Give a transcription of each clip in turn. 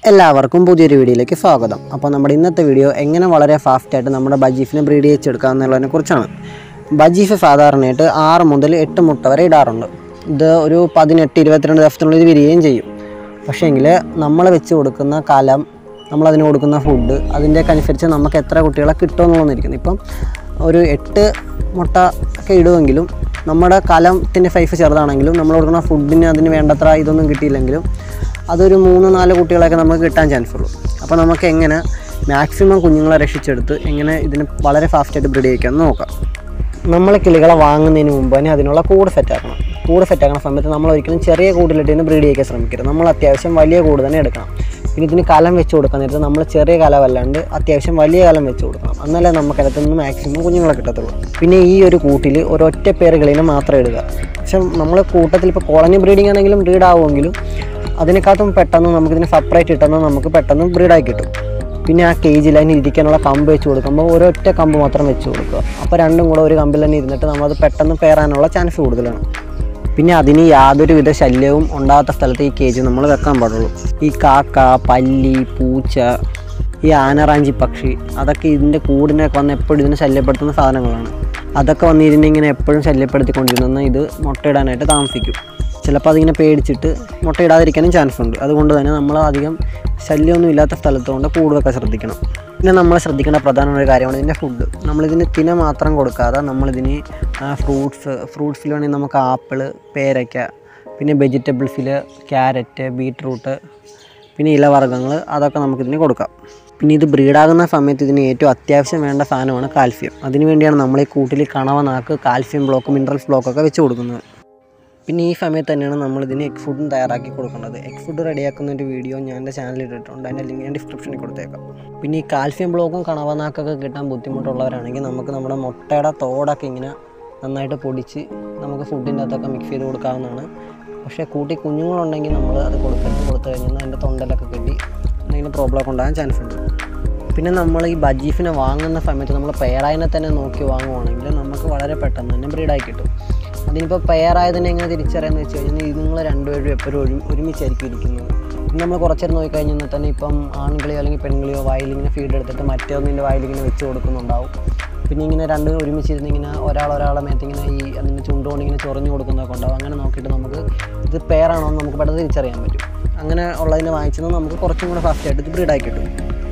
എല്ലാവർക്കും പുതിയൊരു വീഡിയോയിലേക്ക് സ്വാഗതം അപ്പോൾ നമ്മുടെ ഇന്നത്തെ വീഡിയോ എങ്ങനെ വളരെ ഫാസ്റ്റായിട്ട് നമ്മുടെ ബജീഫിനെ ബ്രീഡ് ചെയ്തെടുക്കാം എന്നുള്ളതിനെ കുറിച്ചാണ് ബജീഫ് സാധാരണയായിട്ട് ആറ് മുതൽ എട്ട് മുട്ട വരെ ഇടാറുണ്ട് ഇത് ഒരു പതിനെട്ട് ഇരുപത്തിരണ്ട് ദിവസത്തിനുള്ളിൽ ഇത് വിരിയുകയും ചെയ്യും പക്ഷേങ്കിൽ നമ്മൾ വെച്ച് കൊടുക്കുന്ന കലം നമ്മളതിന് കൊടുക്കുന്ന ഫുഡ് അതിൻ്റെയൊക്കെ അനുസരിച്ച് നമുക്ക് എത്ര കുട്ടികളെ കിട്ടുമെന്നുള്ളതിരിക്കുന്നത് ഇപ്പം ഒരു എട്ട് മുട്ട ഒക്കെ ഇടുമെങ്കിലും നമ്മുടെ കലത്തിൻ്റെ സൈസ് ചെറുതാണെങ്കിലും നമ്മൾ കൊടുക്കുന്ന ഫുഡിന് അതിന് വേണ്ടത്ര ഇതൊന്നും കിട്ടിയില്ലെങ്കിലും അതൊരു മൂന്ന് നാല് കുട്ടികളൊക്കെ നമുക്ക് കിട്ടാൻ ചാൻസ് ഉള്ളൂ അപ്പോൾ നമുക്ക് എങ്ങനെ മാക്സിമം കുഞ്ഞുങ്ങളെ രക്ഷിച്ചെടുത്ത് എങ്ങനെ ഇതിന് വളരെ ഫാസ്റ്റായിട്ട് ബ്രീഡ് ചെയ്യിക്കാമെന്ന് നോക്കാം നമ്മൾ കിളികളെ വാങ്ങുന്നതിന് മുമ്പ് തന്നെ അതിനുള്ള കൂട് സെറ്റാക്കണം കൂട് സെറ്റാക്കുന്ന സമയത്ത് നമ്മൾ ഒരിക്കലും ചെറിയ കൂടിലിട്ട് ഇതിന് ബ്രീഡ് ചെയ്യിക്കാൻ ശ്രമിക്കരുത് നമ്മൾ അത്യാവശ്യം വലിയ കൂട് തന്നെ എടുക്കണം പിന്നെ ഇതിന് കലം വെച്ച് കൊടുക്കാൻ നേരത്ത് നമ്മൾ ചെറിയ കലമല്ലാണ്ട് അത്യാവശ്യം വലിയ കലം വെച്ച് കൊടുക്കണം എന്നാലേ നമുക്ക് അതിനകത്ത് നിന്ന് മാക്സിമം കുഞ്ഞുങ്ങളെ കിട്ടത്തുള്ളൂ പിന്നെ ഈ ഒരു കൂട്ടിൽ ഒരൊറ്റ പേര് കിളീനെ മാത്രം ഇടുക പക്ഷെ നമ്മൾ കൂട്ടത്തിൽ ഇപ്പോൾ കോളനി ബ്രീഡിംഗ് ആണെങ്കിലും ബ്രീഡ് ആവുമെങ്കിലും അതിനെക്കാട്ടും പെട്ടെന്ന് നമുക്കിതിനെ സെപ്പറേറ്റ് ഇട്ടെന്ന് നമുക്ക് പെട്ടെന്ന് ബ്രീഡായി കിട്ടും പിന്നെ ആ കേജിൽ അതിന് ഇരിക്കാനുള്ള കമ്പ് വെച്ച് കൊടുക്കുമ്പോൾ ഒരൊറ്റ കമ്പ് മാത്രം വെച്ച് കൊടുക്കുക അപ്പോൾ രണ്ടും കൂടെ ഒരു കമ്പിൽ തന്നെ ഇരുന്നിട്ട് നമ്മളത് പെട്ടെന്ന് പേറാനുള്ള ചാൻസ് കൂടുതലാണ് പിന്നെ അതിന് യാതൊരുവിധ ശല്യവും ഉണ്ടാകാത്ത സ്ഥലത്ത് ഈ കേജ് നമ്മൾ വെക്കാൻ പാടുള്ളൂ ഈ കാക്ക പല്ലി പൂച്ച ഈ ആനറാഞ്ചി പക്ഷി അതൊക്കെ ഇതിൻ്റെ കൂടിനൊക്കെ വന്ന് എപ്പോഴും ഇതിനെ ശല്യപ്പെടുത്തുന്ന സാധനങ്ങളാണ് അതൊക്കെ വന്ന് ഇതിനെ ഇങ്ങനെ എപ്പോഴും ശല്യപ്പെടുത്തിക്കൊണ്ടിരുന്ന ഇത് മുട്ടയിടാനായിട്ട് താമസിക്കും ചിലപ്പോൾ അതിങ്ങനെ പേടിച്ചിട്ട് മുട്ടയിടാതിരിക്കാനും ചാൻസ് ഉണ്ട് അതുകൊണ്ട് തന്നെ നമ്മൾ അധികം ശല്യമൊന്നും ഇല്ലാത്ത സ്ഥലത്തുകൊണ്ട് കൂടുതലൊക്കെ ശ്രദ്ധിക്കണം പിന്നെ നമ്മൾ ശ്രദ്ധിക്കേണ്ട പ്രധാനമായ ഒരു കാര്യമാണ് ഇതിൻ്റെ ഫുഡ് നമ്മളിതിന് തിന മാത്രം കൊടുക്കാതെ നമ്മളിതിന് ഫ്രൂട്ട്സ് ഫ്രൂട്ട്സിൽ വേണമെങ്കിൽ നമുക്ക് ആപ്പിള് പേരയ്ക്ക പിന്നെ വെജിറ്റബിൾസിൽ ക്യാരറ്റ് ബീട്രൂട്ട് പിന്നെ ഇലവർഗ്ഗങ്ങൾ അതൊക്കെ നമുക്കിതിന് കൊടുക്കാം പിന്നെ ഇത് ബ്രീഡാകുന്ന സമയത്ത് ഇതിന് ഏറ്റവും അത്യാവശ്യം വേണ്ട സാധനമാണ് കാൽസ്യം അതിന് വേണ്ടിയാണ് നമ്മൾ ഈ കൂട്ടിൽ കണവ നാക്ക് കാൽസ്യം ബ്ലോക്ക് മിനറൽസ് ബ്ലോക്കൊക്കെ വെച്ച് കൊടുക്കുന്നത് പിന്നെ ഈ സമയത്ത് തന്നെയാണ് നമ്മൾ ഇതിന് എഗ് ഫുഡും തയ്യാറാക്കി കൊടുക്കേണ്ടത് എഗ് ഫുഡ് റെഡിയാക്കുന്ന ഒരു വീഡിയോ ഞാൻ എൻ്റെ ചാനലിൽ ഇട്ടിട്ടുണ്ട് അതിൻ്റെ ലിങ്ക് ഞാൻ ഡിസ്ക്രിപ്ഷനിൽ കൊടുത്തേക്കാം പിന്നെ ഈ കാൽസ്യം ബ്ലോക്കും കണവനാക്കൊക്കെ കിട്ടാൻ ബുദ്ധിമുട്ടുള്ളവരാണെങ്കിൽ നമുക്ക് നമ്മുടെ മുട്ടയുടെ തോടൊക്കെ ഇങ്ങനെ നന്നായിട്ട് പൊടിച്ച് നമുക്ക് ഫുഡിൻ്റെ അകത്തൊക്കെ മിക്സ് ചെയ്ത് കൊടുക്കാവുന്നതാണ് പക്ഷേ കൂട്ടി കുഞ്ഞുങ്ങളുണ്ടെങ്കിൽ നമ്മൾ അത് കൊടുക്കരുത് കൊടുത്തു കഴിഞ്ഞാൽ അതിൻ്റെ തൊണ്ടയിലൊക്കെ കെട്ടി എന്തെങ്കിലും പ്രോബ്ലമൊക്കെ ഉണ്ടാകാൻ ചാൻസ് ഉണ്ട് പിന്നെ നമ്മൾ ഈ ബജീഫിനെ വാങ്ങുന്ന സമയത്ത് നമ്മൾ പെയറായതിനെ തന്നെ നോക്കി വാങ്ങുവാണെങ്കിൽ നമുക്ക് വളരെ പെട്ടെന്ന് തന്നെ ബ്രീഡായി കിട്ടും അതിനിപ്പോൾ പെയറായതിനെ എങ്ങനെ തിരിച്ചറിയാമെന്ന് വെച്ച് കഴിഞ്ഞാൽ ഇത് നിങ്ങൾ രണ്ടുപേരും എപ്പോഴും ഒരു ഒരുമിച്ചായിരിക്കും ഇരിക്കുന്നത് പിന്നെ നമ്മൾ കുറച്ചേരം നോക്കിക്കഴിഞ്ഞാൽ തന്നെ ഇപ്പം ആൺകിളിയോ അല്ലെങ്കിൽ പെൺകിളിയോ വായിലിങ്ങനെ ഫീഡ് എടുത്തിട്ട് മറ്റൊന്നിൻ്റെ വായിലിങ്ങനെ വെച്ച് കൊടുക്കുന്നുണ്ടാവും പിന്നെ ഇങ്ങനെ രണ്ടും ഒരുമിച്ചിരുന്ന് ഇങ്ങനെ ഒരാൾ ഒരാളെ മേത്ത് ഇങ്ങനെ ഈ അതിൻ്റെ ചുണ്ടുകൊണ്ട് ഇങ്ങനെ ചൊറിഞ്ഞു കൊടുക്കുന്നതൊക്കെ ഉണ്ടാവും അങ്ങനെ നോക്കിയിട്ട് നമുക്ക് ഇത് പെയറാണോ എന്ന് നമുക്ക് പെട്ടെന്ന് തിരിച്ചറിയാൻ പറ്റും അങ്ങനെ ഉള്ളതിനെ വാങ്ങിച്ചത് നമുക്ക് കുറച്ചും കൂടെ ഫാസ്റ്റായിട്ട് ഇത് ബ്രീഡായി കിട്ടും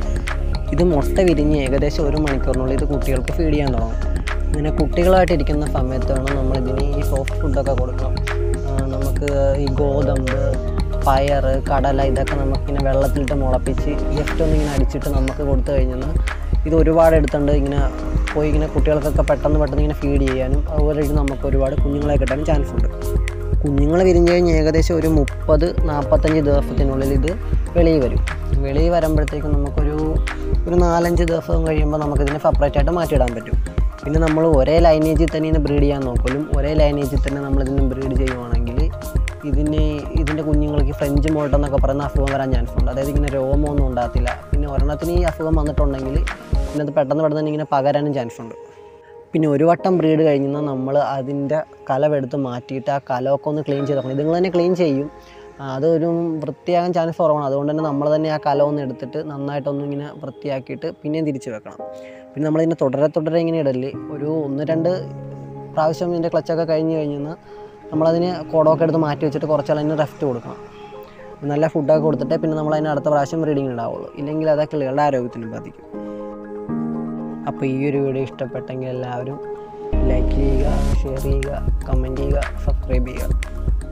ഇത് മുട്ട വിരിഞ്ഞ് ഏകദേശം ഒരു മണിക്കൂറിനുള്ളിൽ ഇത് കുട്ടികൾക്ക് ഫീഡ് ചെയ്യാൻ തുടങ്ങും ഇങ്ങനെ കുട്ടികളായിട്ട് ഇരിക്കുന്ന സമയത്താണ് നമ്മൾ ഇതിന് ഈ സോഫ്റ്റ് ഫുഡൊക്കെ കൊടുക്കണം ആ, നമുക്ക് ഈ ഗോതമ്പ് പയർ കടല ഇതൊക്കെ നമുക്കിങ്ങനെ വെള്ളത്തിലിട്ട് മുളപ്പിച്ച് ജസ്റ്റ് ഒന്ന് ഇങ്ങനെ അടിച്ചിട്ട് നമുക്ക് കൊടുത്തു കഴിഞ്ഞാൽ ഇത് ഒരുപാട് എടുത്തുകൊണ്ട് ഇങ്ങനെ പോയി ഇങ്ങനെ കുട്ടികൾക്കൊക്കെ പെട്ടെന്ന് പെട്ടെന്ന് ഇങ്ങനെ ഫീഡ് ചെയ്യാനും അതുപോലെ ഇത് നമുക്ക് ഒരുപാട് കുഞ്ഞുങ്ങളെ കിട്ടാനും ചാൻസ് ഉണ്ട് കുഞ്ഞുങ്ങൾ വിരിഞ്ഞ് കഴിഞ്ഞ് ഏകദേശം ഒരു മുപ്പത് നാൽപ്പത്തഞ്ച് ദിവസത്തിനുള്ളിൽ ഇത് വെളിയിൽ വരും വെളിയിൽ വരുമ്പോഴത്തേക്കും നമുക്കൊരു ഒരു നാലഞ്ച് ദിവസം കഴിയുമ്പോൾ നമുക്കിതിനെ സെപ്പറേറ്റ് ആയിട്ട് മാറ്റിയിടാൻ പറ്റും പിന്നെ നമ്മൾ ഒരേ ലൈനേജിൽ തന്നെ ഇതിനെ ബ്രീഡ് ചെയ്യാൻ നോക്കലും ഒരേ ലൈനേജിൽ തന്നെ നമ്മളിതിനെ ബ്രീഡ് ചെയ്യുവാണെങ്കിൽ ഇതിന് ഇതിൻ്റെ കുഞ്ഞുങ്ങൾക്ക് ഫ്രഞ്ച് മോൾട്ട് എന്നൊക്കെ പറയുന്ന അസുഖം വരാൻ ചാൻസ് ഉണ്ട് അതായത് ഇങ്ങനെ രോമമൊന്നും ഉണ്ടാകത്തില്ല പിന്നെ ഒരെണ്ണത്തിന് ഈ അസുഖം വന്നിട്ടുണ്ടെങ്കിൽ പിന്നെ അത് പെട്ടെന്ന് പെട്ടെന്ന് തന്നെ ഇങ്ങനെ പകരാനും ചാൻസ് ഉണ്ട് പിന്നെ ഒരു വട്ടം ബ്രീഡ് കഴിഞ്ഞാൽ നമ്മൾ അതിൻ്റെ കലവെടുത്ത് മാറ്റിയിട്ട് ആ കലമൊക്കെ ഒന്ന് ക്ലീൻ ചെയ്ത് നോക്കണം ഇതുങ്ങൾ തന്നെ ക്ലീൻ ചെയ്യും ആ, അതൊരു വൃത്തിയാകാൻ ചാൻസ് കുറവാണ് അതുകൊണ്ട് തന്നെ നമ്മൾ തന്നെ ആ കല ഒന്ന് എടുത്തിട്ട് നന്നായിട്ടൊന്ന് ഇങ്ങനെ വൃത്തിയാക്കിയിട്ട് പിന്നെയും തിരിച്ച് വെക്കണം പിന്നെ നമ്മളിതിനെ തുടരെ തുടരെ ഇങ്ങനെ ഇടല് ഒരു ഒന്ന് രണ്ട് പ്രാവശ്യം ഇതിൻ്റെ ക്ലച്ചൊക്കെ കഴിഞ്ഞ് കഴിഞ്ഞാൽ നമ്മളതിന് കുടമൊക്കെ എടുത്ത് മാറ്റി വെച്ചിട്ട് കുറച്ചാൽ അതിന് റെസ്റ്റ് കൊടുക്കണം നല്ല ഫുഡൊക്കെ കൊടുത്തിട്ട് പിന്നെ നമ്മൾ അതിന് അടുത്ത പ്രാവശ്യം ബ്രീഡിങ് ഉണ്ടാവുള്ളൂ ഇല്ലെങ്കിൽ അത് കിളികളുടെ ആരോഗ്യത്തിന് ബാധിക്കും അപ്പോൾ ഈ ഒരു വീഡിയോ ഇഷ്ടപ്പെട്ടെങ്കിൽ എല്ലാവരും ലൈക്ക് ചെയ്യുക ഷെയർ ചെയ്യുക കമൻറ്റ് ചെയ്യുക സബ്സ്ക്രൈബ് ചെയ്യുക